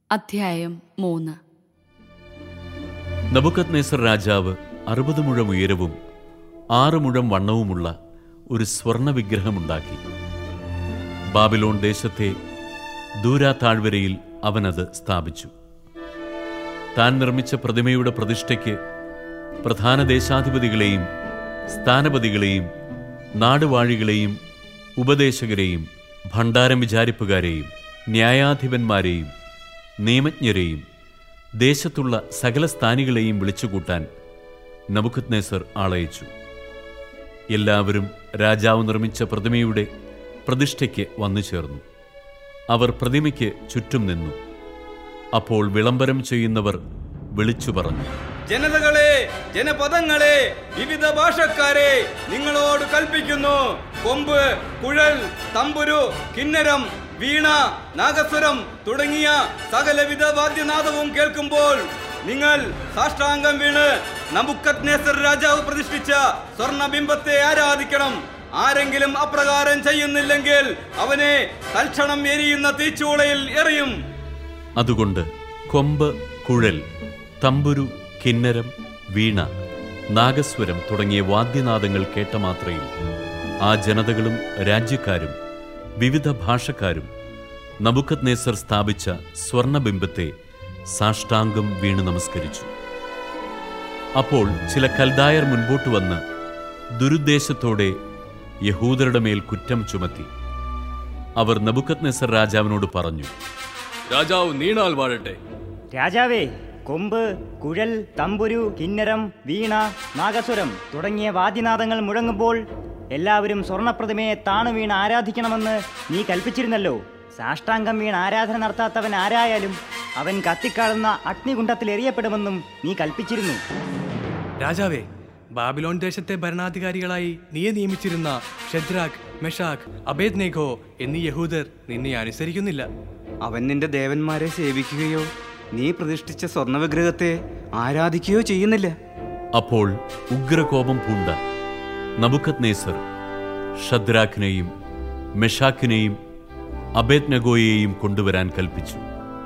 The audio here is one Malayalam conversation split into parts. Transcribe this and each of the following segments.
അധ്യായം മൂന്ന് നബുക്കത് നെസർ രാജാവ് അറുപത് മുഴം ഉയരവും ആറ് മുഴം വണ്ണവുമുള്ള ഒരു സ്വർണ വിഗ്രഹമുണ്ടാക്കി ബാബിലോൺ ദേശത്തെ ദൂരാ താഴ്വരയിൽ അവനത് സ്ഥാപിച്ചു താൻ നിർമ്മിച്ച പ്രതിമയുടെ പ്രതിഷ്ഠയ്ക്ക് പ്രധാന ദേശാധിപതികളെയും സ്ഥാനപതികളെയും നാടുവാഴികളെയും ഉപദേശകരെയും ഭണ്ഡാരം വിചാരിപ്പുകാരെയും ന്യായാധിപന്മാരെയും നിയമജ്ഞരെയും ദേശത്തുള്ള സകല സ്ഥാനികളെയും വിളിച്ചുകൂട്ടാൻ നബുക്കത് നെസർ ആളയച്ചു എല്ലാവരും രാജാവ് നിർമ്മിച്ച പ്രതിമയുടെ പ്രതിഷ്ഠയ്ക്ക് വന്നു ചേർന്നു അവർ പ്രതിമയ്ക്ക് ചുറ്റും നിന്നു അപ്പോൾ വിളംബരം ചെയ്യുന്നവർ വിളിച്ചു പറഞ്ഞു ജനതകളെ ജനപദങ്ങളെ വിവിധ ഭാഷക്കാരെ നിങ്ങളോട് കൽപ്പിക്കുന്നു കൊമ്പ് കുഴൽ തമ്പുരു കിന്നരം വീണ നാഗസ്വരം തുടങ്ങിയ സകലവിധ വാദ്യനാദവും കേൾക്കുമ്പോൾ നിങ്ങൾ സാഷ്ടാംഗം വീണ് നബുക്കത് നേസർ രാജാവ് പ്രതിഷ്ഠിച്ച സ്വർണബിംബത്തെ ആരാധിക്കണം ആരെങ്കിലും അപ്രകാരം ചെയ്യുന്നില്ലെങ്കിൽ അവനെ തൽക്ഷണം എരിയുന്ന തീച്ചൂളയിൽ എറിയും അതുകൊണ്ട് കൊമ്പ് കുഴൽ തമ്പുരു കിന്നരം വീണ നാഗസ്വരം തുടങ്ങിയ വാദ്യനാദങ്ങൾ കേട്ട മാത്രയിൽ ആ ജനതകളും രാജ്യക്കാരും വിവിധ ഭാഷക്കാരും നബുക്കത് നേസർ സ്ഥാപിച്ച സ്വർണബിംബത്തെ സാഷ്ടാംഗം വീണ് നമസ്കരിച്ചു അപ്പോൾ ചില കൽദായർ മുൻപോട്ട് വന്ന് ദുരുദ്ദേശത്തോടെ യഹൂദരുടെ മേൽ കുറ്റം ചുമത്തി അവർ നബുക്കത് നെസർ രാജാവിനോട് പറഞ്ഞു രാജാവ് നീണാൽ വാഴട്ടെ രാജാവേ കൊമ്പ് കുഴൽ തമ്പുരു കിന്നരം വീണ നാഗസ്വരം തുടങ്ങിയ വാദ്യനാദങ്ങൾ മുഴങ്ങുമ്പോൾ എല്ലാവരും സ്വർണപ്രതിമയെ താണു വീണ് ആരാധിക്കണമെന്ന് നീ കൽപ്പിച്ചിരുന്നല്ലോ സാഷ്ടാംഗം വീണ് ആരാധന നടത്താത്തവൻ ആരായാലും അവൻ കത്തിക്കാളുന്ന അഗ്നികുണ്ഡത്തിൽ എറിയപ്പെടുമെന്നും നീ കൽപ്പിച്ചിരുന്നു രാജാവേ ബാബിലോൺ ദേശത്തെ ഭരണാധികാരികളായി നീയെ നിയമിച്ചിരുന്ന ഷെദ്രാഖ് മെഷാഖ് അബേദ്നേഘോ എന്നീ യഹൂദർ നിന്നെ അനുസരിക്കുന്നില്ല അവൻ നിന്റെ ദേവന്മാരെ സേവിക്കുകയോ നീ പ്രതിഷ്ഠിച്ച സ്വർണ്ണ വിഗ്രഹത്തെ ആരാധിക്കുകയോ ചെയ്യുന്നില്ല അപ്പോൾ ഉഗ്രകോപം പൂണ്ട നബുക്കത് നേസർ ഷദ്രാഖിനെയും മെഷാക്കിനെയും അബേദ്നഗോയെയും കൊണ്ടുവരാൻ കൽപ്പിച്ചു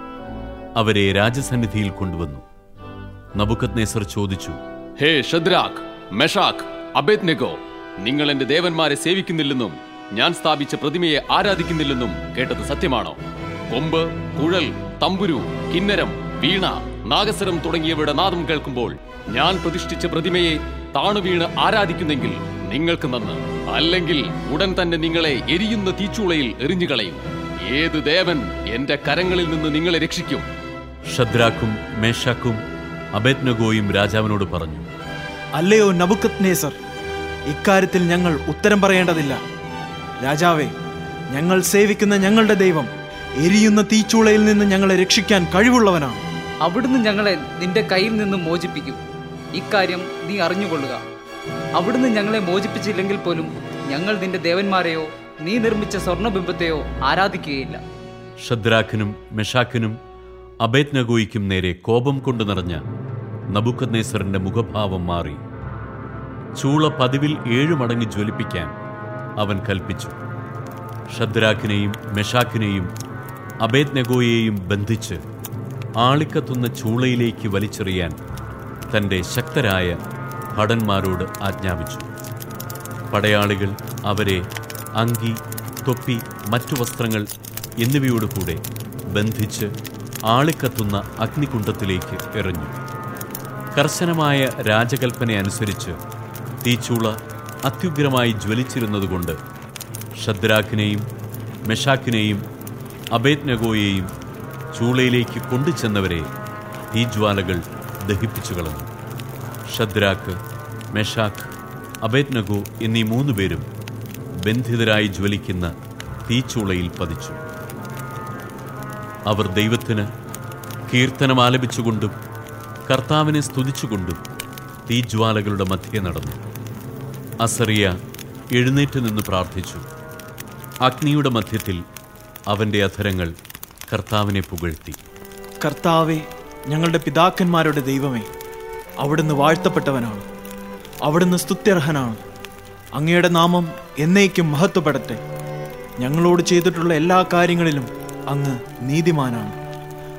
അവരെ രാജസന്നിധിയിൽ കൊണ്ടുവന്നു നബുക്കത് നേസർ ചോദിച്ചു ഹേ ഷദ്രാഖ് മെഷാഖ് അബേദ്നെഗോ നിങ്ങൾ എന്റെ ദേവന്മാരെ സേവിക്കുന്നില്ലെന്നും ഞാൻ സ്ഥാപിച്ച പ്രതിമയെ ആരാധിക്കുന്നില്ലെന്നും കേട്ടത് സത്യമാണോ കൊമ്പ് കുഴൽ തമ്പുരു കിന്നരം വീണ നാഗസ്വരം തുടങ്ങിയവയുടെ നാദം കേൾക്കുമ്പോൾ ഞാൻ പ്രതിഷ്ഠിച്ച പ്രതിമയെ താണുവീണ് ആരാധിക്കുന്നെങ്കിൽ നിങ്ങൾക്ക് നന്ന് അല്ലെങ്കിൽ ഉടൻ തന്നെ നിങ്ങളെ എരിയുന്ന തീച്ചൂളയിൽ എറിഞ്ഞുകളയും ഏത് ദേവൻ എന്റെ കരങ്ങളിൽ നിന്ന് നിങ്ങളെ രക്ഷിക്കും ഷദ്രാഖും മേഷാക്കും അബേദ്നഗോയും രാജാവിനോട് പറഞ്ഞു അല്ലയോ നബുക്കത് നേസർ ഇക്കാര്യത്തിൽ ഞങ്ങൾ ഉത്തരം പറയേണ്ടതില്ല രാജാവേ ഞങ്ങൾ സേവിക്കുന്ന ഞങ്ങളുടെ ദൈവം എരിയുന്ന തീച്ചൂളയിൽ നിന്ന് ഞങ്ങളെ രക്ഷിക്കാൻ കഴിവുള്ളവനാണ് അവിടുന്ന് ഞങ്ങളെ നിന്റെ കയ്യിൽ നിന്നും മോചിപ്പിക്കും ഇക്കാര്യം നീ അറിഞ്ഞുകൊള്ളുക അവിടുന്ന് ഞങ്ങളെ മോചിപ്പിച്ചില്ലെങ്കിൽ പോലും ഞങ്ങൾ നിന്റെ ദേവന്മാരെയോ നീ നിർമ്മിച്ച സ്വർണബിംബത്തെയോ ആരാധിക്കുകയില്ല ഷദ്രാഖിനും മെഷാക്കിനും അബേദ്നഗോയ്ക്കും നേരെ കോപം കൊണ്ടു നിറഞ്ഞ നബുക്കത് നേസറിന്റെ മുഖഭാവം മാറി ചൂള പതിവിൽ ഏഴു മടങ്ങ് ജ്വലിപ്പിക്കാൻ അവൻ കൽപ്പിച്ചു ഷദ്രാഖിനെയും മെഷാക്കിനെയും അബേദ്നഗോയെയും ബന്ധിച്ച് ആളിക്കത്തുന്ന ചൂളയിലേക്ക് വലിച്ചെറിയാൻ തന്റെ ശക്തരായ ഭടന്മാരോട് ആജ്ഞാപിച്ചു പടയാളികൾ അവരെ അങ്കി തൊപ്പി മറ്റു വസ്ത്രങ്ങൾ എന്നിവയോട് കൂടെ ബന്ധിച്ച് ആളിക്കത്തുന്ന അഗ്നികുണ്ഡത്തിലേക്ക് എറിഞ്ഞു കർശനമായ രാജകൽപ്പന അനുസരിച്ച് തീച്ചൂള അത്യുഗ്രമായി ജ്വലിച്ചിരുന്നതുകൊണ്ട് ഷദ്രാഖിനെയും മെഷാക്കിനെയും അബേദ്നഗോയെയും ചൂളയിലേക്ക് കൊണ്ടുചെന്നവരെ തീജ്വാലകൾ ദഹിപ്പിച്ചു കളഞ്ഞു ഷദ്രാഖ് മെഷാഖ് അബേദ്നഗോ എന്നീ മൂന്ന് പേരും ബന്ധിതരായി ജ്വലിക്കുന്ന തീച്ചൂളയിൽ പതിച്ചു അവർ ദൈവത്തിന് കീർത്തനം ആലപിച്ചുകൊണ്ടും കർത്താവിനെ സ്തുതിച്ചുകൊണ്ടും തീജ്വാലകളുടെ മധ്യേ നടന്നു അസറിയ എഴുന്നേറ്റ് നിന്ന് പ്രാർത്ഥിച്ചു അഗ്നിയുടെ മധ്യത്തിൽ അവന്റെ അധരങ്ങൾ കർത്താവിനെ പുകഴ്ത്തി കർത്താവെ ഞങ്ങളുടെ പിതാക്കന്മാരുടെ ദൈവമേ അവിടുന്ന് വാഴ്ത്തപ്പെട്ടവനാണ് അവിടുന്ന് സ്തുത്യർഹനാണ് അങ്ങയുടെ നാമം എന്നേക്കും മഹത്വപ്പെടട്ടെ ഞങ്ങളോട് ചെയ്തിട്ടുള്ള എല്ലാ കാര്യങ്ങളിലും അങ്ങ് നീതിമാനാണ്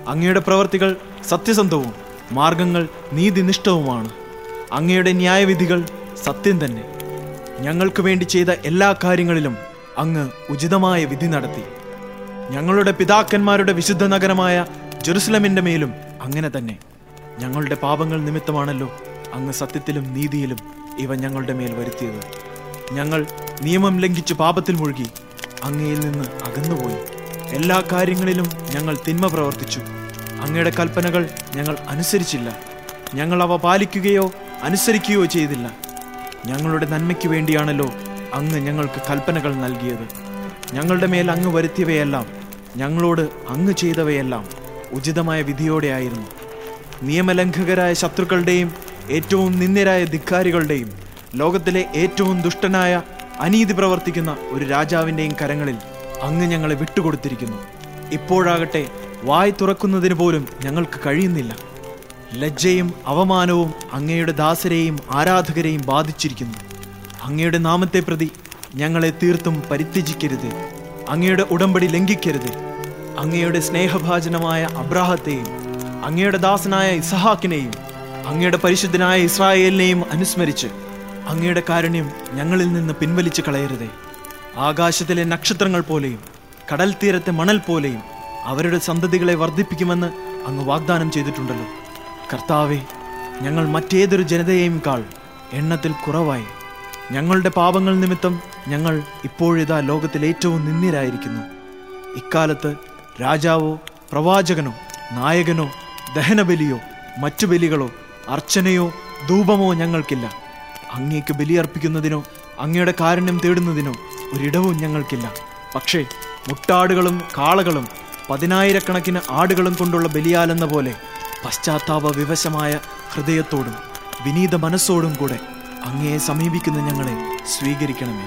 അങ്ങയുടെ പ്രവർത്തികൾ സത്യസന്ധവും മാർഗങ്ങൾ നീതിനിഷ്ഠവുമാണ് അങ്ങയുടെ ന്യായവിധികൾ സത്യം തന്നെ ഞങ്ങൾക്ക് വേണ്ടി ചെയ്ത എല്ലാ കാര്യങ്ങളിലും അങ്ങ് ഉചിതമായ വിധി നടത്തി ഞങ്ങളുടെ പിതാക്കന്മാരുടെ വിശുദ്ധ നഗരമായ ജെറുസലമിന്റെ മേലും അങ്ങനെ തന്നെ ഞങ്ങളുടെ പാപങ്ങൾ നിമിത്തമാണല്ലോ അങ്ങ് സത്യത്തിലും നീതിയിലും ഇവ ഞങ്ങളുടെ മേൽ വരുത്തിയത് ഞങ്ങൾ നിയമം ലംഘിച്ച് പാപത്തിൽ മുഴുകി അങ്ങയിൽ നിന്ന് അകന്നുപോയി എല്ലാ കാര്യങ്ങളിലും ഞങ്ങൾ തിന്മ പ്രവർത്തിച്ചു അങ്ങയുടെ കൽപ്പനകൾ ഞങ്ങൾ അനുസരിച്ചില്ല ഞങ്ങൾ അവ പാലിക്കുകയോ അനുസരിക്കുകയോ ചെയ്തില്ല ഞങ്ങളുടെ നന്മയ്ക്ക് വേണ്ടിയാണല്ലോ അങ്ങ് ഞങ്ങൾക്ക് കൽപ്പനകൾ നൽകിയത് ഞങ്ങളുടെ മേൽ അങ്ങ് വരുത്തിയവയെല്ലാം ഞങ്ങളോട് അങ്ങ് ചെയ്തവയെല്ലാം ഉചിതമായ വിധിയോടെയായിരുന്നു നിയമലംഘകരായ ശത്രുക്കളുടെയും ഏറ്റവും നിന്ദ്യരായ ധിക്കാരികളുടെയും ലോകത്തിലെ ഏറ്റവും ദുഷ്ടനായ അനീതി പ്രവർത്തിക്കുന്ന ഒരു രാജാവിൻ്റെയും കരങ്ങളിൽ അങ്ങ് ഞങ്ങളെ വിട്ടുകൊടുത്തിരിക്കുന്നു ഇപ്പോഴാകട്ടെ വായ് തുറക്കുന്നതിന് പോലും ഞങ്ങൾക്ക് കഴിയുന്നില്ല ലജ്ജയും അവമാനവും അങ്ങയുടെ ദാസരെയും ആരാധകരെയും ബാധിച്ചിരിക്കുന്നു അങ്ങയുടെ നാമത്തെ പ്രതി ഞങ്ങളെ തീർത്തും പരിത്യജിക്കരുത് അങ്ങയുടെ ഉടമ്പടി ലംഘിക്കരുത് അങ്ങയുടെ സ്നേഹഭാജനമായ അബ്രാഹത്തെയും അങ്ങയുടെ ദാസനായ ഇസഹാക്കിനെയും അങ്ങയുടെ പരിശുദ്ധനായ ഇസ്രായേലിനെയും അനുസ്മരിച്ച് അങ്ങയുടെ കാരുണ്യം ഞങ്ങളിൽ നിന്ന് പിൻവലിച്ച് കളയരുതേ ആകാശത്തിലെ നക്ഷത്രങ്ങൾ പോലെയും കടൽ തീരത്തെ മണൽ പോലെയും അവരുടെ സന്തതികളെ വർദ്ധിപ്പിക്കുമെന്ന് അങ്ങ് വാഗ്ദാനം ചെയ്തിട്ടുണ്ടല്ലോ കർത്താവെ ഞങ്ങൾ മറ്റേതൊരു ജനതയെയും കാൾ എണ്ണത്തിൽ കുറവായി ഞങ്ങളുടെ പാപങ്ങൾ നിമിത്തം ഞങ്ങൾ ഇപ്പോഴിതാ ലോകത്തിൽ ഏറ്റവും നിന്ദ്യരായിരിക്കുന്നു ഇക്കാലത്ത് രാജാവോ പ്രവാചകനോ നായകനോ ദഹനബലിയോ മറ്റു ബലികളോ അർച്ചനയോ ധൂപമോ ഞങ്ങൾക്കില്ല അങ്ങേക്ക് ബലിയർപ്പിക്കുന്നതിനോ അങ്ങയുടെ കാരുണ്യം തേടുന്നതിനോ ഒരിടവും ഞങ്ങൾക്കില്ല പക്ഷേ മുട്ടാടുകളും കാളകളും പതിനായിരക്കണക്കിന് ആടുകളും കൊണ്ടുള്ള ബലിയാലെന്ന പോലെ പശ്ചാത്താപ വിവശമായ ഹൃദയത്തോടും വിനീത മനസ്സോടും കൂടെ അങ്ങയെ സമീപിക്കുന്ന ഞങ്ങളെ സ്വീകരിക്കണമേ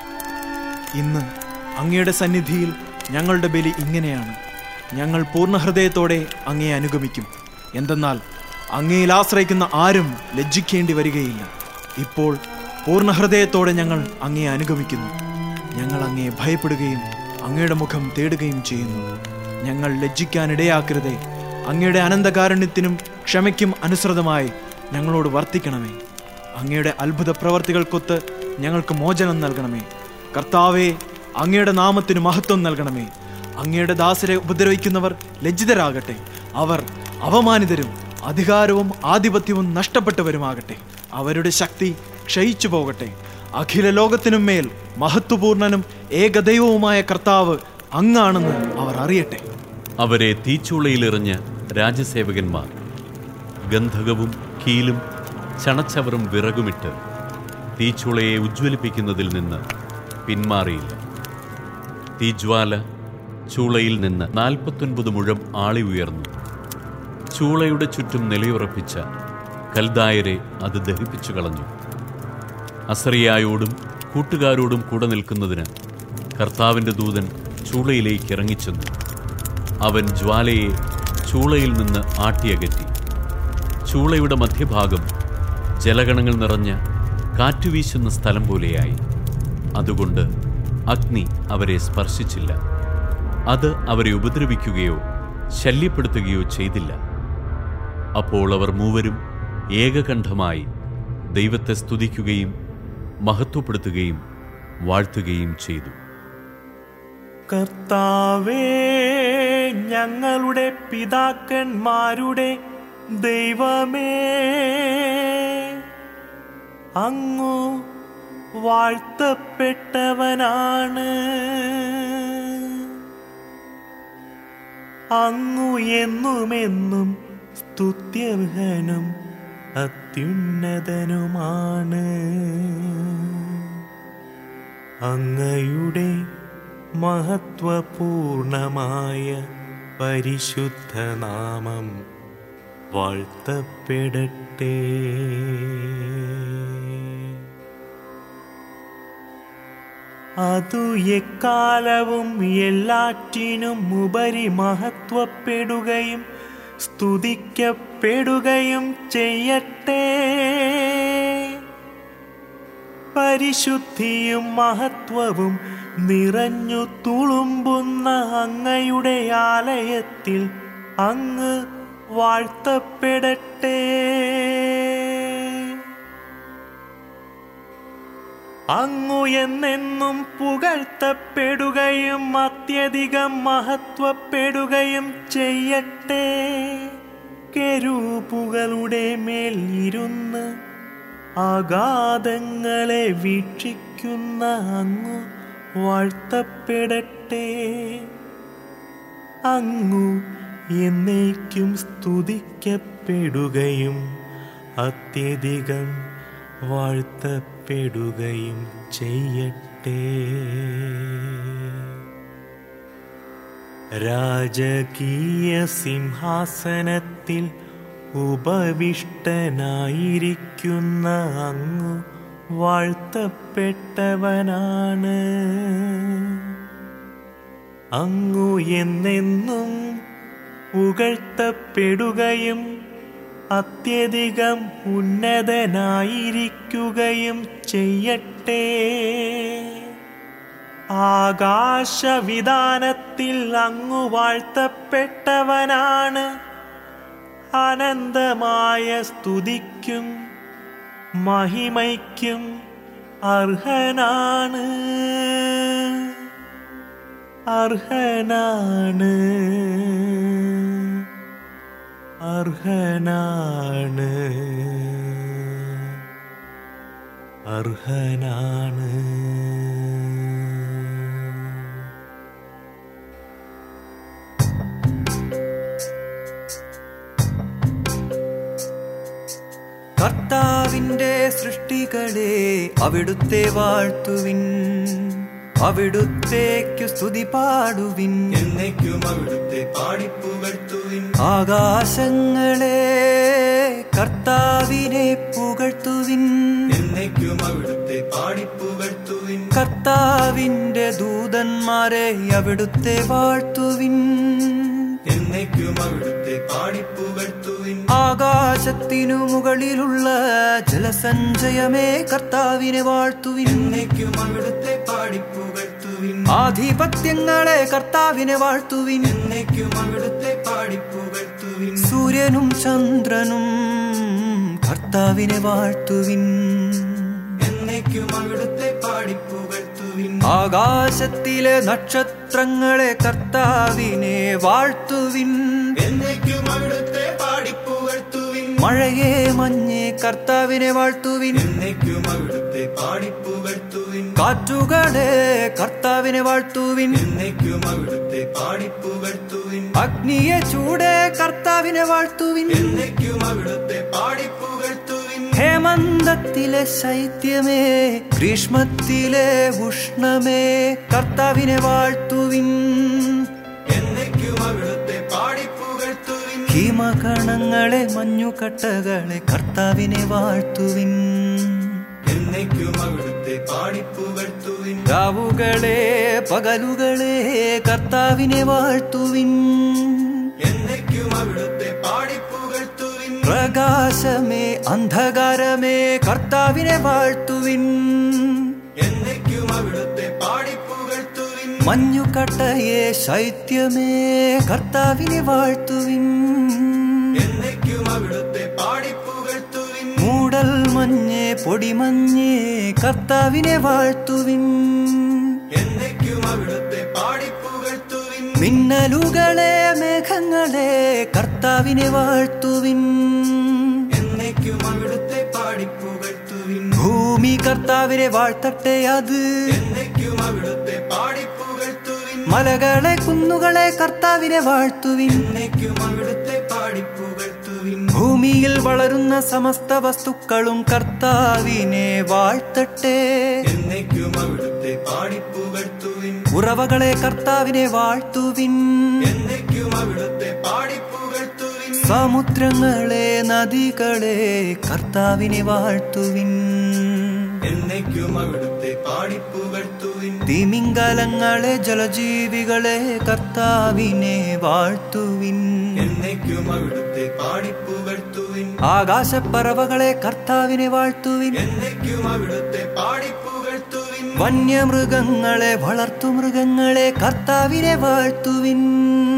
ഇന്ന് അങ്ങയുടെ സന്നിധിയിൽ ഞങ്ങളുടെ ബലി ഇങ്ങനെയാണ് ഞങ്ങൾ പൂർണ്ണ ഹൃദയത്തോടെ അങ്ങയെ അനുഗമിക്കും എന്തെന്നാൽ അങ്ങയിൽ ആശ്രയിക്കുന്ന ആരും ലജ്ജിക്കേണ്ടി വരികയില്ല ഇപ്പോൾ പൂർണ്ണ ഹൃദയത്തോടെ ഞങ്ങൾ അങ്ങയെ അനുഗമിക്കുന്നു ഞങ്ങൾ അങ്ങയെ ഭയപ്പെടുകയും അങ്ങയുടെ മുഖം തേടുകയും ചെയ്യുന്നു ഞങ്ങൾ ലജ്ജിക്കാനിടയാക്കരുതേ അങ്ങയുടെ അനന്തകാരുണ്യത്തിനും ക്ഷമയ്ക്കും അനുസൃതമായി ഞങ്ങളോട് വർത്തിക്കണമേ അങ്ങയുടെ അത്ഭുത പ്രവർത്തികൾക്കൊത്ത് ഞങ്ങൾക്ക് മോചനം നൽകണമേ കർത്താവേ അങ്ങയുടെ നാമത്തിന് മഹത്വം നൽകണമേ അങ്ങയുടെ ദാസരെ ഉപദ്രവിക്കുന്നവർ ലജ്ജിതരാകട്ടെ അവർ അവമാനിതരും അധികാരവും ആധിപത്യവും നഷ്ടപ്പെട്ടവരുമാകട്ടെ അവരുടെ ശക്തി ക്ഷയിച്ചു പോകട്ടെ അഖില ലോകത്തിനും മേൽ മഹത്വപൂർണനും ഏകദൈവവുമായ കർത്താവ് അങ്ങാണെന്ന് അവർ അറിയട്ടെ അവരെ തീച്ചൂളയിലെറിഞ്ഞ രാജസേവകന്മാർ ഗന്ധകവും കീലും ചണച്ചവറും വിറകുമിട്ട് തീച്ചൂളയെ ഉജ്ജ്വലിപ്പിക്കുന്നതിൽ നിന്ന് പിന്മാറിയില്ല തീജ്വാല ചൂളയിൽ നിന്ന് നാൽപ്പത്തൊൻപത് മുഴം ആളി ഉയർന്നു ചൂളയുടെ ചുറ്റും നിലയുറപ്പിച്ച കൽദായരെ അത് ദഹിപ്പിച്ചു കളഞ്ഞു അസറിയായോടും കൂട്ടുകാരോടും കൂടെ നിൽക്കുന്നതിന് കർത്താവിൻ്റെ ദൂതൻ ചൂളയിലേക്ക് ഇറങ്ങിച്ചെന്നു അവൻ ജ്വാലയെ ചൂളയിൽ നിന്ന് ആട്ടിയകറ്റി ചൂളയുടെ മധ്യഭാഗം ജലഗണങ്ങൾ നിറഞ്ഞ കാറ്റുവീശുന്ന സ്ഥലം പോലെയായി അതുകൊണ്ട് അഗ്നി അവരെ സ്പർശിച്ചില്ല അത് അവരെ ഉപദ്രവിക്കുകയോ ശല്യപ്പെടുത്തുകയോ ചെയ്തില്ല അപ്പോൾ അവർ മൂവരും ഏകകണ്ഠമായി ദൈവത്തെ സ്തുതിക്കുകയും മഹത്വപ്പെടുത്തുകയും വാഴ്ത്തുകയും ചെയ്തു കർത്താവേ ഞങ്ങളുടെ പിതാക്കന്മാരുടെ ദൈവമേ അങ്ങു വാഴ്ത്തപ്പെട്ടവനാണ് അങ്ങു എന്നുമെന്നും സ്തുത്യർഹനും അത്യുന്നതനുമാണ് അങ്ങയുടെ മഹത്വപൂർണമായ പരിശുദ്ധനാമം വാഴ്ത്തപ്പെടട്ടെ അതു എക്കാലവും എല്ലാറ്റിനും ഉപരി മഹത്വപ്പെടുകയും സ്തുതിക്കപ്പെടുകയും ചെയ്യട്ടെ പരിശുദ്ധിയും മഹത്വവും നിറഞ്ഞു തുളുമ്പുന്ന അങ്ങയുടെ ആലയത്തിൽ അങ്ങ് വാഴ്ത്തപ്പെടട്ടെ അങ്ങു എന്നെന്നും പുകഴ്ത്തപ്പെടുകയും അത്യധികം മഹത്വപ്പെടുകയും ചെയ്യട്ടെ കെരൂപുകളുടെ മേൽ ഇരുന്ന് ആഘാതങ്ങളെ വീക്ഷിക്കുന്ന അങ്ങു വാഴ്ത്തപ്പെടട്ടെ അങ്ങു എന്നേക്കും സ്തുതിക്കപ്പെടുകയും അത്യധികം വാഴ്ത്തപ്പെടുകയും ചെയ്യട്ടെ രാജകീയ സിംഹാസനത്തിൽ ഉപവിഷ്ടനായിരിക്കുന്ന അങ്ങു വാഴ്ത്തപ്പെട്ടവനാണ് അങ്ങു എന്നെന്നും പുകഴ്ത്തപ്പെടുകയും അത്യധികം ഉന്നതനായിരിക്കുകയും ചെയ്യട്ടെ ആകാശവിധാനത്തിൽ അങ്ങു വാഴ്ത്തപ്പെട്ടവനാണ് അനന്തമായ സ്തുതിക്കും മഹിമയ്ക്കും അർഹനാണ് അർഹനാണ് അർഹനാണ് അർഹനാണ് കർത്താവിന്റെ സൃഷ്ടികളെ അവിടുത്തെ വാഴ്ത്തുവിൻ അവിടുത്തേക്കു സ്തുതി പാടുവിൻ എന്നേക്കും അവിടുത്തെ പാടിപ്പുകഴ്ത്തുവിൻ ആകാശങ്ങളെ കർത്താവിനെ പുകഴ്ത്തുവിൻ എന്നേക്കും അവിടുത്തെ പാടിപ്പുകഴ്ത്തുവിൻ കർത്താവിന്റെ ദൂതന്മാരെ അവിടുത്തെ വാഴ്ത്തുവിൻ എന്നേക്കും അവിടുത്തെ പാടിപ്പുകഴ്ത്തുവിൻ ആകാശത്തിനു മുകളിലുള്ള ജലസഞ്ചയമേ കർത്താവിനെ വാഴ്ത്തുവിൻ എന്നേക്കും അവിടുത്തെ പാടിപ്പുകഴ്ത്തുവിൻ ആധിപത്യങ്ങളെ കർത്താവിനെ വാഴ്ത്തുവിൻ എന്നേക്കും അവിടുത്തെ പാടിപ്പുകഴ്ത്തുവിൻ സൂര്യനും ചന്ദ്രനും കർത്താവിനെ വാഴ്ത്തുവിൻ എന്നേക്കും അവിടുത്തെ പാടിപ്പുകഴ്ത്തുവിൻ ആകാശത്തിലെ നക്ഷത്രങ്ങളെ കർത്താവിനെ വാഴ്ത്തുവിൻ എന്നേക്കും അവിടുത്തെ പാടിപ്പുകഴ്ത്തുവിൻ മഴയെ മഞ്ഞെ കർത്താവിനെ വാഴ്ത്തുവിൻ എന്നേക്കും അവിടുത്തെ പാടിപ്പുകഴ്ത്തുവിൻ കാറ്റുകളെ കർത്താവിനെ വാഴ്ത്തുവിൻ എന്നേക്കും അവിടുത്തെ പാടിപ്പുകഴ്ത്തുവിൻ അഗ്നിയെ ചൂടെ കർത്താവിനെ വാഴ്ത്തുവിൻ എന്നേക്കും അവിടുത്തെ പാടിപ്പുകഴ്ത്തുവിൻ ഹേമന്തത്തിലെ ശൈത്യമേ ഗ്രീഷ്മത്തിലെ ഉഷ്ണമേ കർത്താവിനെ വാഴ്ത്തുവിൻ എന്നേക്കും അവിടുത്തെ പാടിപ്പുകഴ്ത്തുവിൻ ഹിമകണങ്ങളെ മഞ്ഞുകട്ടകളെ കർത്താവിനെ വാഴ്ത്തുവിൻ എന്നേക്കും അവിടുത്തെ പാടിപ്പുകഴ്ത്തുവിൻ രാവുകളെ പകലുകളെ കർത്താവിനെ വാഴ്ത്തുവിൻ എന്നേക്കും അവിടുത്തെ പാടിപ്പുകഴ്ത്തുവിൻ പ്രകാശമേ അന്ധകാരമേ കർത്താവിനെ വാഴ്ത്തുവിൻ എന്നേക്കും അവിടുത്തെ പാടിപ്പുകഴ്ത്തുവിൻ മഞ്ഞുകട്ടയെ ശൈത്യമേ കർത്താവിനെ വാഴ്ത്തുവിൻ എന്നേക്കും അവിടുത്തെ പാടിപ്പുകഴ്ത്തുവിൻ മൂടൽ മഞ്ഞേ പൊടിമഞ്ഞേ കർത്താവിനെ വാഴ്ത്തുവിൻ എന്നേക്കും അവിടുത്തെ പാടിപ്പുകഴ്ത്തുവിൻ മിന്നലുകളെ മേഘങ്ങളെ കർത്താവിനെ വാഴ്ത്തുവിൻ എന്നേക്കും അവിടുത്തെ പാടിപ്പുകഴ്ത്തുവിൻ ഭൂമി കർത്താവിനെ വാഴ്ത്തട്ടെ അത് എന്നേക്കും അവിടുത്തെ പാടിപ്പുകഴ്ത്തുവിൻ മലകളെ കുന്നുകളെ കർത്താവിനെ വാഴ്ത്തുവിൻ എന്നേക്കും അവിടുത്തെ പാടിപ്പുകഴ്ത്തുവിൻ ഭൂമിയിൽ വളരുന്ന സമസ്ത വസ്തുക്കളും കർത്താവിനെ വാഴ്ത്തട്ടെ എന്നേക്കും അവിടുത്തെ പാടിപ്പുകഴ്ത്തുവിൻ ഉറവകളെ കർത്താവിനെ വാഴ്ത്തുവിൻ എന്നേക്കും അവിടുത്തെ പാടിപ്പുകഴ്ത്തുവിൻ സമുദ്രങ്ങളെ നദികളെ കർത്താവിനെ വാഴ്ത്തുവിൻ എന്നേക്കും അവിടുത്തെ പാടിപ്പുകഴ്ത്തുവിൻ തിമിംഗലങ്ങളെ ജലജീവികളെ കർത്താവിനെ വാഴ്ത്തുവിൻ എന്നേക്കും അവിടുത്തെ പാടിപ്പുകഴ്ത്തുവിൻ ആകാശപ്പറവകളെ കർത്താവിനെ വാഴ്ത്തുവിൻ എന്നേക്കും അവിടുത്തെ പാടിപ്പുകഴ്ത്തുവിൻ വന്യമൃഗങ്ങളെ വളർത്തുമൃഗങ്ങളെ കർത്താവിനെ വാഴ്ത്തുവിൻ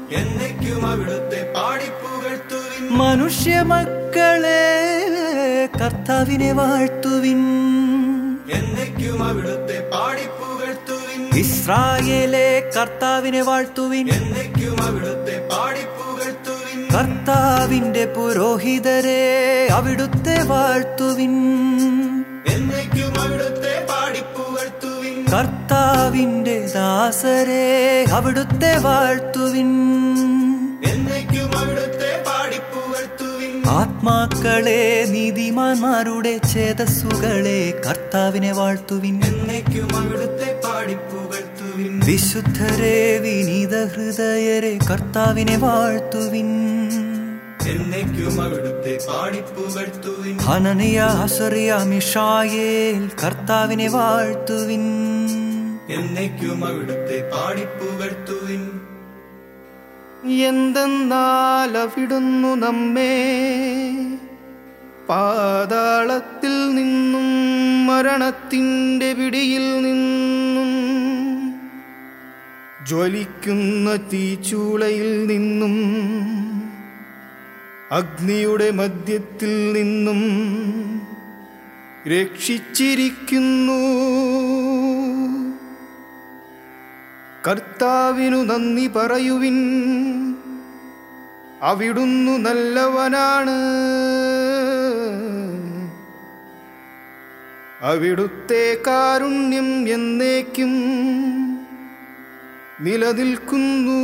എന്നേക്കും അവിടുത്തെ പാടിപ്പുകഴ്ത്തുവിൻ മനുഷ്യ മക്കളെ കർത്താവിനെ വാഴ്ത്തുവിൻ എന്നേക്കും അവിടുത്തെ പാടിപ്പുകഴ്ത്തുവിൻ ഇസ്രായേലെ കർത്താവിനെ വാഴ്ത്തുവിൻ എന്നേക്കും അവിടുത്തെ പാടിപ്പുകഴ്ത്തുവിൻ കർത്താവിന്റെ പുരോഹിതരെ അവിടുത്തെ വാഴ്ത്തുവിൻ എന്നേക്കും അവിടുത്തെ പാടിപ്പുകഴ്ത്തുവിൻ കർത്താവിന്റെ ദാസരെ അവിടുത്തെ വാഴ്ത്തുവിൻ എന്നേക്കും അവിടുത്തെ പാടിപ്പുകഴ്ത്തുവിൻ ആത്മാക്കളെ നീതിമാന്മാരുടെ ചേതസ്സുകളെ കർത്താവിനെ വാഴ്ത്തുവിൻ എന്നേക്കും അവിടുത്തെ പാടിപ്പുകഴ്ത്തുവിൻ വിശുദ്ധരെ വിനീത ഹൃദയരെ കർത്താവിനെ വാഴ്ത്തുവിൻ എന്നേക്കും അവിടുത്തെ പാടിപ്പുകഴ്ത്തുവിൻ ഹനനിയ ഹസറിയ മിഷായേൽ കർത്താവിനെ വാഴ്ത്തുവിൻ എന്നേക്കും അവിടുത്തെ പാടിപ്പുകഴ്ത്തുവിൻ എന്തെന്നാൽ അവിടുന്നു നമ്മെ പാതാളത്തിൽ നിന്നും മരണത്തിൻ്റെ പിടിയിൽ നിന്നും ജ്വലിക്കുന്ന തീച്ചൂളയിൽ നിന്നും അഗ്നിയുടെ മധ്യത്തിൽ നിന്നും രക്ഷിച്ചിരിക്കുന്നു കർത്താവിനു നന്ദി പറയുവിൻ അവിടുന്നു നല്ലവനാണ് അവിടുത്തെ കാരുണ്യം എന്നേക്കും നിലനിൽക്കുന്നു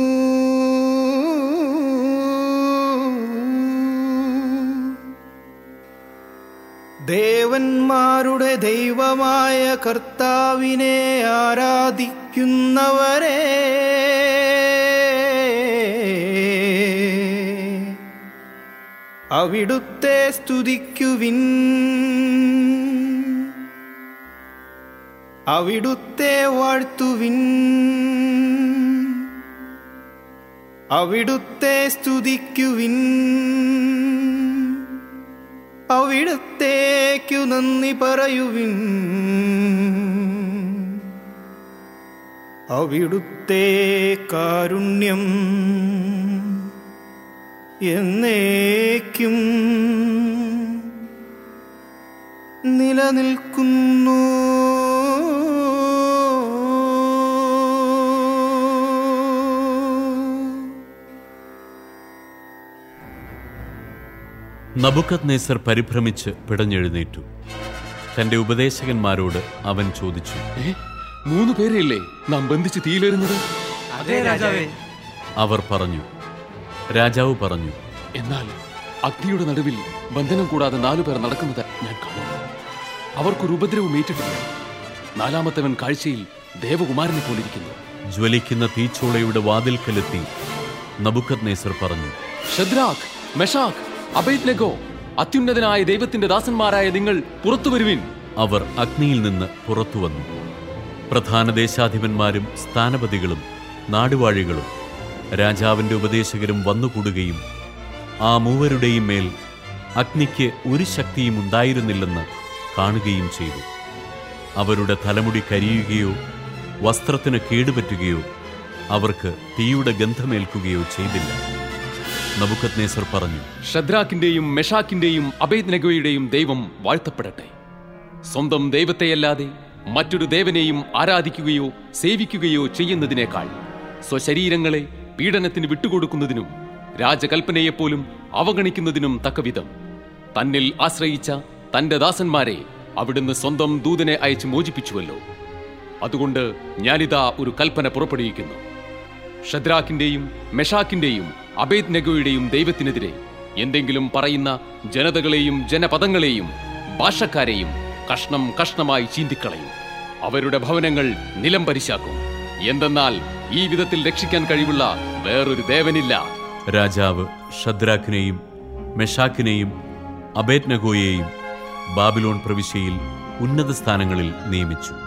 ദേവന്മാരുടെ ദൈവമായ കർത്താവിനെ ആരാധിക്കുന്നവരെ അവിടുത്തെ സ്തുതിക്കുവിൻ അവിടുത്തെ വാഴ്ത്തുവിൻ അവിടുത്തെ സ്തുതിക്കുവിൻ അവിടത്തേക്കു നന്ദി പറയുവിൻ അവിടുത്തെ കാരുണ്യം എന്നേക്കും നിലനിൽക്കുന്നു നബുക്കത് നെസർ പരിഭ്രമിച്ച് പിടഞ്ഞെഴുന്നേറ്റു തന്റെ ഉപദേശകന്മാരോട് അവൻ ചോദിച്ചു മൂന്ന് പേരെയല്ലേ നാം ബന്ധിച്ച് തീയിലെറിഞ്ഞത് അതെ രാജാവേ അവർ പറഞ്ഞു രാജാവ് പറഞ്ഞു എന്നാൽ അഗ്നിയുടെ നടുവിൽ ബന്ധനം കൂടാതെ നാലു പേർ നടക്കുന്നത് ഞാൻ കാണുന്നു അവർക്കൊരു ഉപദ്രവം ഏറ്റിട്ടില്ല നാലാമത്തവൻ കാഴ്ചയിൽ ദേവകുമാരനെ പോലിരിക്കുന്നു ജ്വലിക്കുന്ന തീച്ചൂളയുടെ വാതിൽക്കലെത്തി നബുക്കത് നെസർ പറഞ്ഞു ഷദ്രാഖ് മെഷാഖ് അബൈദ്നെഗോ അത്യുന്നതനായ ദൈവത്തിന്റെ ദാസന്മാരായ നിങ്ങൾ പുറത്തു വരുവിൻ അവർ അഗ്നിയിൽ നിന്ന് പുറത്തു വന്നു പ്രധാന ദേശാധിപന്മാരും സ്ഥാനപതികളും നാടുവാഴികളും രാജാവിന്റെ ഉപദേശകരും വന്നുകൂടുകയും ആ മൂവരുടെയും മേൽ അഗ്നിക്ക് ഒരു ശക്തിയും ഉണ്ടായിരുന്നില്ലെന്ന് കാണുകയും ചെയ്തു അവരുടെ തലമുടി കരിയുകയോ വസ്ത്രത്തിന് കേടുപറ്റുകയോ അവർക്ക് തീയുടെ ഗന്ധമേൽക്കുകയോ ചെയ്തില്ല നബുക്കത് നേസർ പറഞ്ഞു ഷദ്രാക്കിന്റെയും മെഷാക്കിന്റെയും അബൈദ്നെഗോയുടെയും ദൈവം വാഴ്ത്തപ്പെടട്ടെ സ്വന്തം ദൈവത്തെയല്ലാതെ മറ്റൊരു ദേവനെയും ആരാധിക്കുകയോ സേവിക്കുകയോ ചെയ്യുന്നതിനേക്കാൾ സ്വശരീരങ്ങളെ പീഡനത്തിന് വിട്ടുകൊടുക്കുന്നതിനും രാജകൽപ്പനയെപ്പോലും അവഗണിക്കുന്നതിനും തക്കവിധം തന്നിൽ ആശ്രയിച്ച തന്റെ ദാസന്മാരെ അവിടുന്ന് സ്വന്തം ദൂതനെ അയച്ച് മോചിപ്പിച്ചുവല്ലോ അതുകൊണ്ട് ഞാനിതാ ഒരു കൽപ്പന പുറപ്പെടുവിക്കുന്നു ഷദ്രാക്കിന്റെയും മെഷാക്കിന്റെയും അബേദ് നെഗോയുടെയും ദൈവത്തിനെതിരെ എന്തെങ്കിലും പറയുന്ന ജനതകളെയും ജനപദങ്ങളെയും ഭാഷക്കാരെയും കഷ്ണം കഷ്ണമായി ചീന്തിക്കളയും അവരുടെ ഭവനങ്ങൾ നിലം പരിശാക്കും എന്തെന്നാൽ ഈ വിധത്തിൽ രക്ഷിക്കാൻ കഴിവുള്ള വേറൊരു ദേവനില്ല രാജാവ് ഷദ്രാക്കിനെയും മെഷാക്കിനെയും അബേദ്നഗോയെയും ബാബിലോൺ പ്രവിശ്യയിൽ ഉന്നത സ്ഥാനങ്ങളിൽ നിയമിച്ചു